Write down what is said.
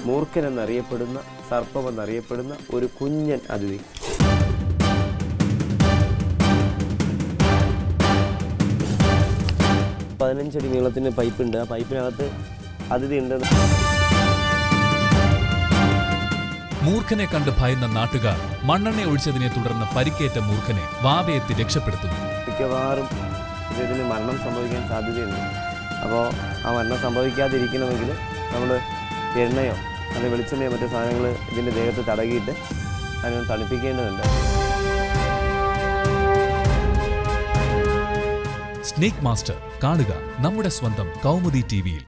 മൂർഖൻ എന്നറിയപ്പെടുന്ന സർപ്പം എന്നറിയപ്പെടുന്ന ഒരു കുഞ്ഞൻ അതിഥി പതിനഞ്ചടി നീളത്തിന് പൈപ്പുണ്ട് ആ പൈപ്പിനകത്ത് അതിഥി ഉണ്ട് മൂർഖനെ കണ്ട് ഭയന്ന നാട്ടുകാർ മണ്ണെണ്ണ ഒഴിച്ചതിനെ തുടർന്ന് പരിക്കേറ്റ മൂർഖനെ വാവയെത്തി രക്ഷപ്പെടുത്തുന്നു മിക്കവാറും ഇതിന് മരണം സംഭവിക്കാൻ സാധ്യതയുണ്ട് അപ്പോൾ ആ മരണം സംഭവിക്കാതിരിക്കണമെങ്കിൽ നമ്മൾ എണ്ണയോ അല്ലെങ്കിൽ വെളിച്ചെണ്ണയോ മറ്റു സാധനങ്ങൾ ഇതിൻ്റെ ദേഹത്ത് തടകിയിട്ട് അതിനെ തണുപ്പിക്കേണ്ടതുണ്ട് സ്നേക് മാസ്റ്റർ കാണുക നമ്മുടെ സ്വന്തം കൗമുദി ടിവിയിൽ